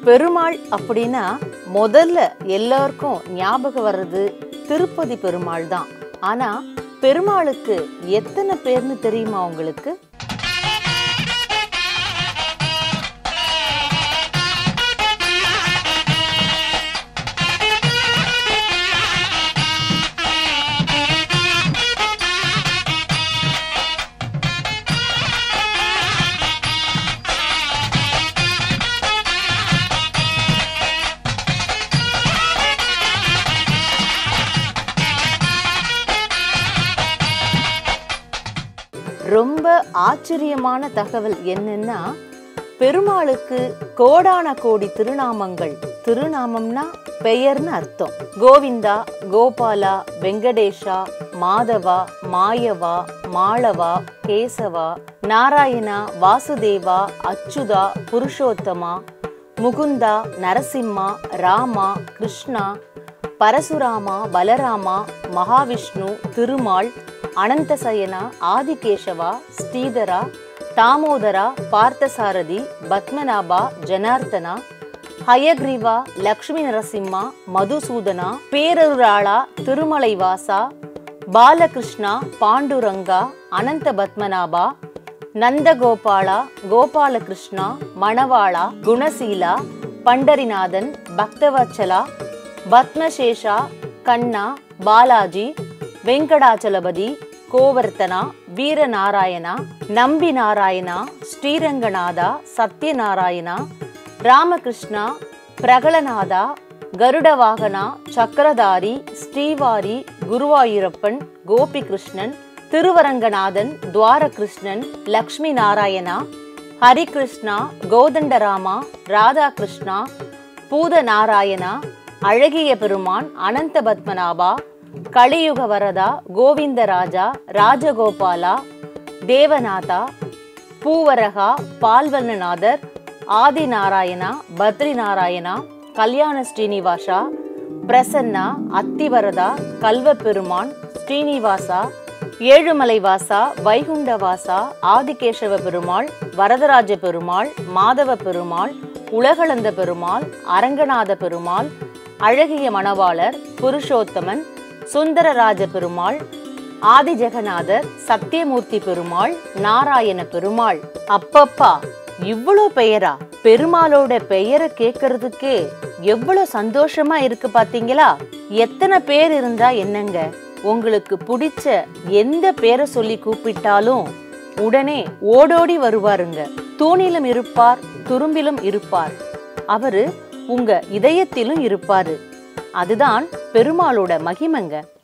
பெருமாள் அப்படின்னா முதல்ல எல்லாருக்கும் ஞாபகம் வர்றது திருப்பதி பெருமாள் தான் ஆனா பெருமாளுக்கு எத்தனை பேர்னு தெரியுமா உங்களுக்கு ரொம்ப ஆச்சரியமான தகவல் என்னன்னா பெருமாளுக்கு கோடான கோடி திருநாமங்கள் திருநாமம்னா பெயர்னு அர்த்தம் கோவிந்தா கோபாலா வெங்கடேஷா மாதவா மாயவா மாளவா கேசவா நாராயணா வாசுதேவா அச்சுதா புருஷோத்தமா முகுந்தா நரசிம்மா ராமா கிருஷ்ணா பரசுராமா பலராமா மகாவிஷ்ணு திருமால் அனந்தசயனா ஆதிகேசவா ஸ்ரீதரா தாமோதரா பார்த்தசாரதி பத்மநாபா ஜனார்த்தனா ஹயக்ரீவா லக்ஷ்மி நரசிம்மா மதுசூதனா பேரருளாளா திருமலைவாசா பாலகிருஷ்ணா பாண்டுரங்கா அனந்த பத்மநாபா நந்தகோபாலா கோபாலகிருஷ்ணா மணவாளா குணசீலா பண்டரிநாதன் பக்தவச்சலா பத்மசேஷா கண்ணா பாலாஜி வெங்கடாச்சலபதி கோவர்த்தனா வீரநாராயணா நம்பி நாராயணா ஸ்ரீரங்கநாதா சத்யநாராயணா ராமகிருஷ்ணா பிரகலநாதா கருடவாகனா சக்கரதாரி ஸ்ரீவாரி குருவாயூரப்பன் கோபிகிருஷ்ணன் திருவரங்கநாதன் துவாரகிருஷ்ணன் லக்ஷ்மி நாராயணா ஹரிகிருஷ்ணா கோதண்டராமா ராதாகிருஷ்ணா பூதநாராயணா அழகிய பெருமான் அனந்த பத்மநாபா கலியுக வரதா கோவிந்தராஜா ராஜகோபாலா தேவநாதா பூவரகா பால்வண்ணநாதர் ஆதிநாராயணா பத்ரிநாராயணா கல்யாண ஸ்ரீனிவாசா பிரசன்னா அத்திவரதா கல்வப்பெருமான் ஸ்ரீனிவாசா ஏழுமலைவாசா வைகுண்டவாசா ஆதிகேசவ பெருமாள் வரதராஜ பெருமாள் மாதவ பெருமாள் உலகளந்த பெருமாள் அரங்கநாத பெருமாள் அழகிய மணவாளர் புருஷோத்தமன் சுந்தரராஜ பெருமாள் ஆதி ஜெகநாதர் சத்தியமூர்த்தி பெருமாள் நாராயண பெருமாள் அப்பப்பா இவ்வளோ பெயரா பெருமாளோட பெயரை கேட்கறதுக்கே எவ்வளவு சந்தோஷமா இருக்கு பாத்தீங்களா எத்தனை பேர் இருந்தா என்னங்க உங்களுக்கு பிடிச்ச எந்த பேரை சொல்லி கூப்பிட்டாலும் உடனே ஓடோடி வருவாருங்க தூணிலும் இருப்பார் துரும்பிலும் இருப்பார் அவரு உங்க இதயத்திலும் இருப்பாரு அதுதான் பெருமாளோட மகிமைங்க